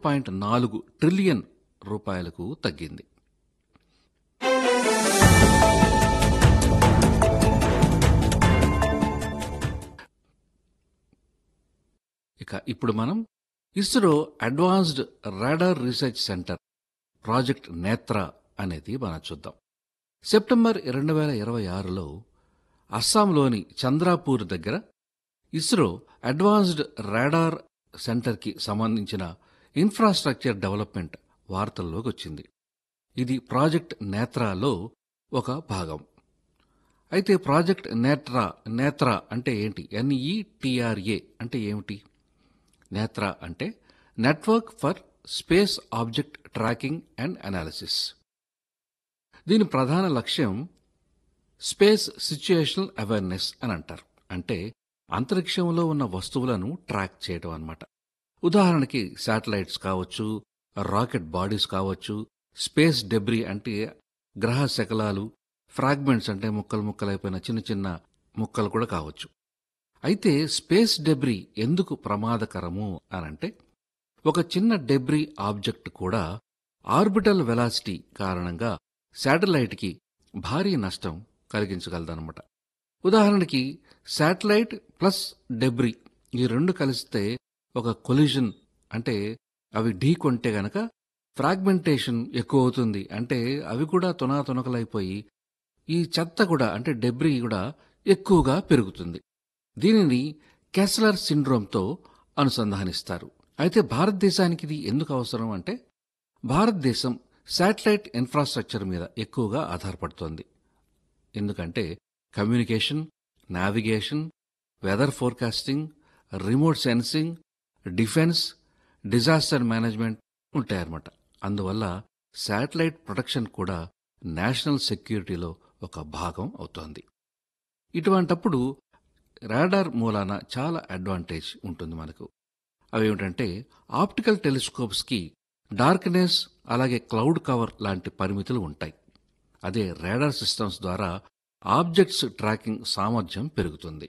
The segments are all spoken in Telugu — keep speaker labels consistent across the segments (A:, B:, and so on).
A: పాయింట్ నాలుగు ట్రిలియన్ రూపాయలకు తగ్గింది ఇక ఇప్పుడు మనం ISRO advanced radar research centre project Netra అనేది మనం చూద్దాం సెప్టెంబర్ రెండు వేల ఇరవై ఆరులో అస్సాంలోని చంద్రాపూర్ దగ్గర ఇస్రో అడ్వాన్స్డ్ రాడార్ సెంటర్కి సంబంధించిన ఇన్ఫ్రాస్ట్రక్చర్ డెవలప్మెంట్ వార్తల్లోకి వచ్చింది ఇది ప్రాజెక్ట్ నేత్రాలో ఒక భాగం అయితే ప్రాజెక్ట్ నేత్ర నేత్ర అంటే ఏంటి ఎన్ఈటిఆర్ఏ అంటే ఏమిటి నేత్ర అంటే network for space object tracking and analysis దీని ప్రధాన లక్ష్యం స్పేస్ సిచ్యుయేషనల్ అవేర్నెస్ అని అంటారు అంటే అంతరిక్షంలో ఉన్న వస్తువులను ట్రాక్ చేయడం అన్నమాట ఉదాహరణకి శాటిలైట్స్ కావచ్చు రాకెట్ బాడీస్ కావచ్చు స్పేస్ డెబ్రీ అంటే గ్రహ శకలాలు ఫ్రాగ్మెంట్స్ అంటే ముక్కలు ముక్కలైపోయిన చిన్న చిన్న ముక్కలు కూడా కావచ్చు అయితే స్పేస్ డెబ్రీ ఎందుకు ప్రమాదకరము అనంటే ఒక చిన్న డెబ్రీ ఆబ్జెక్ట్ కూడా ఆర్బిటల్ వెలాసిటీ కారణంగా శాటిలైట్కి భారీ నష్టం కలిగించగలదన్నమాట ఉదాహరణకి శాటిలైట్ ప్లస్ డెబ్రీ ఈ రెండు కలిస్తే ఒక కొలిజన్ అంటే అవి ఢీ కొంటే గనక ఫ్రాగ్మెంటేషన్ ఎక్కువ అవుతుంది అంటే అవి కూడా తునాతునకలైపోయి ఈ చెత్త కూడా అంటే డెబ్రీ కూడా ఎక్కువగా పెరుగుతుంది దీనిని కెస్లర్ సిండ్రోమ్తో అనుసంధానిస్తారు అయితే భారతదేశానికి ఇది ఎందుకు అవసరం అంటే భారతదేశం శాటిలైట్ ఇన్ఫ్రాస్ట్రక్చర్ మీద ఎక్కువగా ఆధారపడుతోంది ఎందుకంటే communication navigation weather forecasting remote sensing defence disaster management ఉంటాయన్నమాట అందువల్ల శాటిలైట్ ప్రొటెక్షన్ కూడా నేషనల్ సెక్యూరిటీలో ఒక భాగం అవుతోంది ఇటువంటప్పుడు రాడార్ మూలాన చాలా అడ్వాంటేజ్ ఉంటుంది మనకు అవేమిటంటే ఆప్టికల్ టెలిస్కోప్స్కి డార్క్నెస్ అలాగే క్లౌడ్ కవర్ లాంటి పరిమితులు ఉంటాయి అదే రాడార్ సిస్టమ్స్ ద్వారా ఆబ్జెక్ట్స్ ట్రాకింగ్ సామర్థ్యం పెరుగుతుంది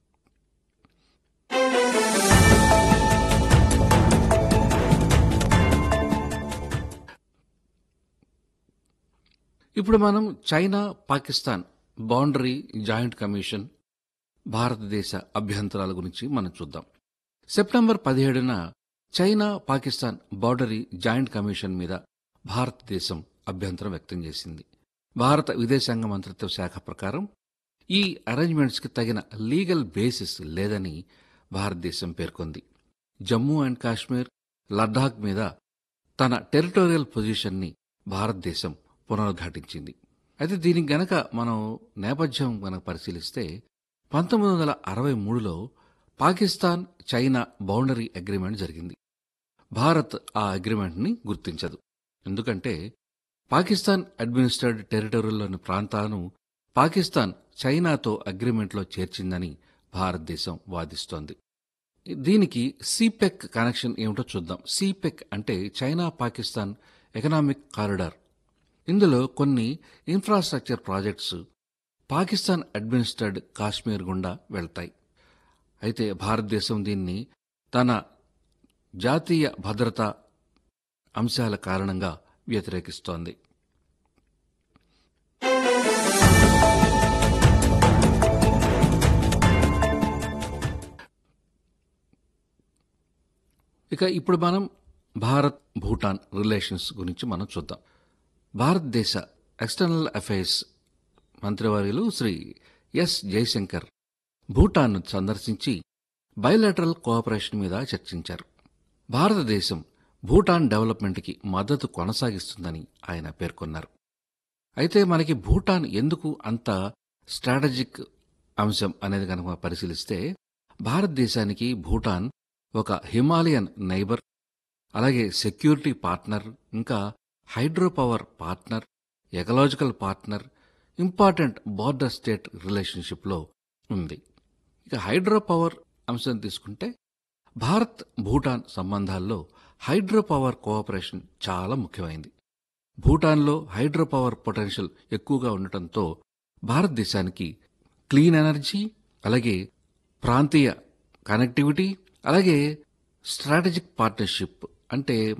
A: ఇప్పుడు మనం China Pakistan boundary joint commission భారతదేశ అభ్యంతరాల గురించి మనం చూద్దాం సెప్టెంబర్ పదిహేడున China Pakistan boundary joint commission మీద భారతదేశం అభ్యంతరం వ్యక్తం చేసింది భారత విదేశాంగ మంత్రిత్వ శాఖ ప్రకారం ఈ అరేంజ్మెంట్స్కి తగిన లీగల్ బేసిస్ లేదని భారతదేశం పేర్కొంది జమ్మూ అండ్ కాశ్మీర్ లద్దాఖ్ మీద తన టెరిటోరియల్ పొజిషన్ని భారతదేశం పునరుద్ఘాటించింది అయితే దీనికి గనక మనం నేపథ్యం గనక పరిశీలిస్తే పంతొమ్మిది వందల అరవై మూడులో పాకిస్తాన్ చైనా బౌండరీ అగ్రిమెంట్ జరిగింది భారత్ ఆ అగ్రిమెంట్ని గుర్తించదు ఎందుకంటే పాకిస్తాన్ అడ్మినిస్టర్డ్ టెరిటరీలోని ప్రాంతాలను పాకిస్తాన్ చైనాతో అగ్రిమెంట్లో చేర్చిందని భారతదేశం వాదిస్తోంది దీనికి సిపెక్ కనెక్షన్ ఏమిటో చూద్దాం సిపెక్ అంటే చైనా పాకిస్తాన్ ఎకనామిక్ కారిడార్ ఇందులో కొన్ని infrastructure projects Pakistan administered Kashmir గుండా వెళ్తాయి అయితే భారతదేశం దీన్ని తన జాతీయ భద్రతా అంశాల కారణంగా వ్యతిరేకిస్తోంది ఇక ఇప్పుడు మనం భారత్ భూటాన్ రిలేషన్స్ గురించి మనం చూద్దాం భారతదేశ ఎక్స్టర్నల్ అఫైర్స్ మంత్రివర్యులు శ్రీ ఎస్ జయశంకర్ భూటాన్ను సందర్శించి బయలాటరల్ కోఆపరేషన్ మీద చర్చించారు భారతదేశం భూటాన్ డెవలప్మెంట్కి మద్దతు కొనసాగిస్తుందని ఆయన పేర్కొన్నారు అయితే మనకి భూటాన్ ఎందుకు అంత స్ట్రాటజిక్ అంశం అనేది కనుక పరిశీలిస్తే భారతదేశానికి భూటాన్ ఒక హిమాలయన్ నైబర్ అలాగే సెక్యూరిటీ పార్ట్నర్ ఇంకా hydro power partner ecological partner important border state రిలేషన్షిప్లో ఉంది ఇక హైడ్రో పవర్ అంశం తీసుకుంటే భారత్ భూటాన్ సంబంధాల్లో హైడ్రో పవర్ కోఆపరేషన్ చాలా ముఖ్యమైంది భూటాన్లో హైడ్రో పవర్ పొటెన్షియల్ ఎక్కువగా ఉండటంతో భారతదేశానికి క్లీన్ ఎనర్జీ అలాగే ప్రాంతీయ కనెక్టివిటీ అలాగే స్ట్రాటజిక్ పార్ట్నర్షిప్ అంటే